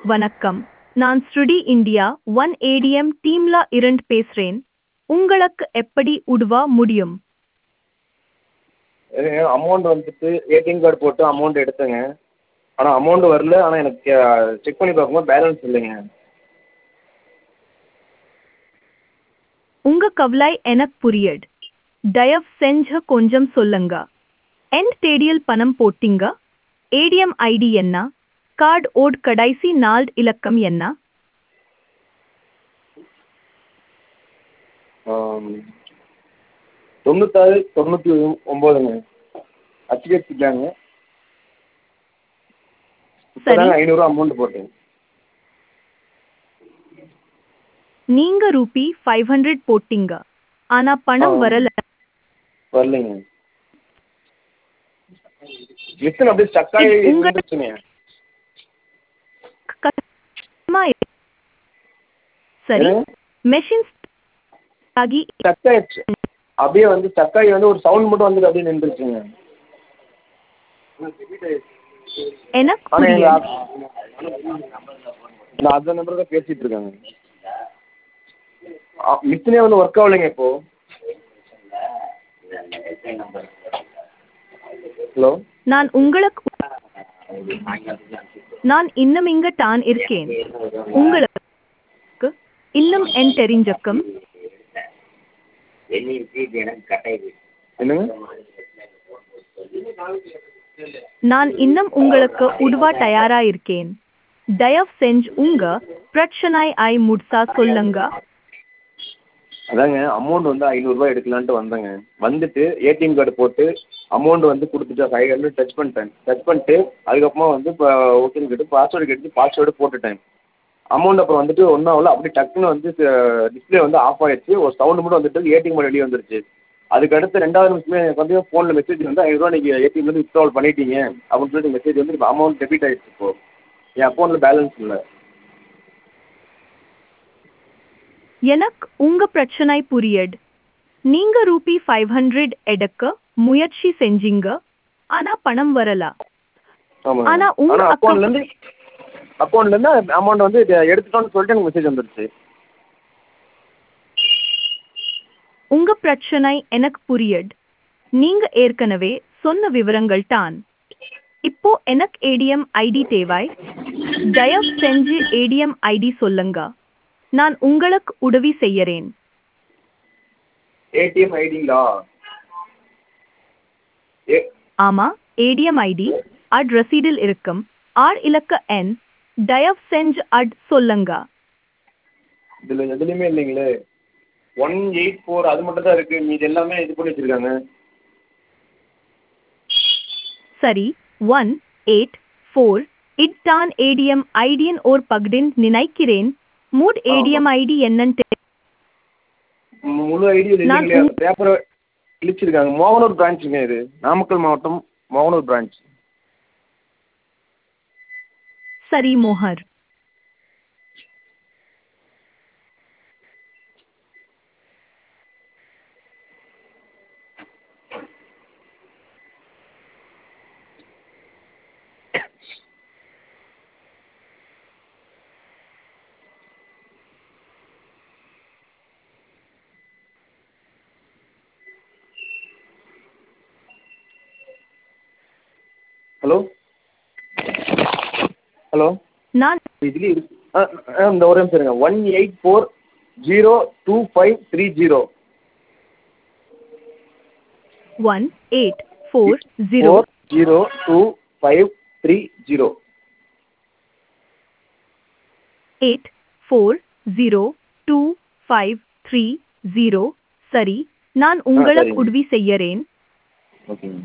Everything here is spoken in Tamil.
வணக்கம் நான் ஸ்ருடி இந்தியா ஒன் ஏடிஎம் டீம்ல இருந்து பேசுறேன் உங்களுக்கு எப்படி உதவ முடியும் அமௌண்ட் வந்துட்டு ஏடிஎம் கார்டு போட்டு அமௌண்ட் எடுத்தேங்க ஆனால் அமௌண்ட் வரல ஆனால் எனக்கு செக் பண்ணி பார்க்கும்போது பேலன்ஸ் இல்லைங்க உங்க கவலை எனக்கு புரியுது தயவு செஞ்சு கொஞ்சம் சொல்லுங்க எந்த தேதியில் பணம் போட்டீங்க ஏடிஎம் ஐடி என்ன கார்டு ஓட் கடைசி நாலு இலக்கம் என்ன ஆம், தொண்ணூத்தாறு தொண்ணூற்றி ஒம்போதுங்க ஹெச்டிஎஃப்சி பேங்கு இப்போதாங்க ஐநூறுரூவா அமௌண்ட் போட்டேன் நீங்க ரூபி ஃபைவ் ஹண்ட்ரட் போட்டீங்க ஆனா பணம் ஆ. வரல வரலைங்க மிஷின் அப்படியே ஸ்டக் ஆகி இது உங்க- இருந்துச்சுங்க கஷ்டமா இருக்கு. சரி ஏங்க? மெஷின் ஆகி ஸ்டக் ஆயிடுச்சு அப்படியே வந்து ஸ்டக் ஆகி வந்து ஒரு சவுண்ட் மட்டும் வந்துட்டு அப்படியே நின்றுச்சுங்க எனக்கு ஆனால் புரியுது எங்கள் நான் அந்த நம்பர் தான் பேசிகிட்டு இருக்கேங்க மிஷினே வந்து ஒர்க் ஆகலைங்க இப்போ ஹலோ நான் உங்களுக்கு நான் இன்னும் இங்க தான் இருக்கேன் உங்களுக்கு இன்னும் என் தெரிஞ்சக்கம் என்னங்க நான் இன்னும் உங்களுக்கு உதவ தயாரா இருக்கேன் தயவு செஞ்சு உங்க பிரச்சனை ஐ முட்சா சொல்லுங்க அதாங்க அமௌண்ட் வந்து ஐநூறுரூவா எடுக்கலான்ட்டு வந்தேங்க வந்துட்டு ஏடிஎம் கார்டு போட்டு அமௌண்ட் வந்து கொடுத்துட்டு ஃபைவ் ஹண்ட்ரட் டச் பண்ணிட்டேன் டச் பண்ணிட்டு அதுக்கப்புறமா வந்து இப்போ ஓகேன்னு கேட்டு பாஸ்வேர்டு கேட்டு பாஸ்வேர்டு போட்டுட்டேன் அமௌண்ட் அப்புறம் வந்துட்டு ஒன்றும் ஆகல அப்படியே டக்குன்னு வந்து டிஸ்பிளே வந்து ஆஃப் ஆயிடுச்சு ஒரு சவுண்டு மட்டும் வந்துட்டு ஏடிஎம் கார்டு வெளியே வந்துருச்சு அதுக்கு அடுத்து ரெண்டாவது நிமிஷமே எனக்கு வந்து ஃபோனில் மெசேஜ் வந்து ஐநூறுரூவா நீங்கள் ஏடிஎம்லேருந்து வித்ட்ராவல் பண்ணிட்டீங்க அப்படின்னு சொல்லிட்டு மெசேஜ் வந்து இப்போ அமௌண்ட் டெபிட் ஆயிடுச்சு இப்போ என் அக்கௌண்ட்டில் பேலன்ஸ் இல்லை எனக்கு உங்க பிரச்சனை புரியுது நீங்க ரூபி ஃபைவ் ஹண்ட்ரட் எடுக்க முயற்சி செஞ்சீங்க ஆனா பணம் வரல ஆமாங்க ஆனா உங்க ஆனால் account- அக்கௌண்ட்லேருந்து அக்கௌண்ட்லேருந்து அமௌண்ட் வந்து இது எடுத்துட்டோன்னு சொல்லிட்டு எனக்கு மெசேஜ் வந்துருச்சு உங்க பிரச்சனை எனக்கு புரியுது நீங்க ஏற்கனவே சொன்ன விவரங்கள் தான் இப்போ எனக்கு ஏடிஎம் ஐடி தேவை தயவு செஞ்சு ஏடிஎம் ஐடி சொல்லுங்க நான் உங்களுக்கு உதவி செய்யறேன் ஏடிஎம் ஐடிங்களா ஏ ஆமா ஏடிஎம் ஐடி அட் ரசீடில் இருக்கும் ஆர் இலக்க எண் தயவு செஞ்சு அட் சொல்லுங்க இதில் எதுலேயுமே இல்லைங்களே ஒன் எயிட் ஃபோர் அது மட்டும் தான் இருக்குது மீது எல்லாமே இது பண்ணி வச்சுருக்காங்க சரி ஒன் எயிட் ஃபோர் இட்டான் ஏடிஎம் ஐடியின் ஓர் பகுதின் நினைக்கிறேன் மூட் ஏடிஎம் ஐடி என்னன்னு தெரி- முழு ஐடி நான் இல்லைங்களே உங்க- பேப்பரை கிழிச்சிருக்காங்க மோகனூர் பிரான்ச்சுங்க இது நாமக்கல் மாவட்டம் மோகனூர் பிரான்ச் சரி மோகர் ஹலோ ஹலோ நான் இதுலேயே இருக்கு ஆ ஆ, இந்த ஒரு நிமிஷம் இருங்க one eight four zero two five three zero one eight four zero four zero two five three zero eight four zero two five three zero சரி நான் உங்களுக்கு சரிங்க. உதவி செய்யறேன் ஓகேங்க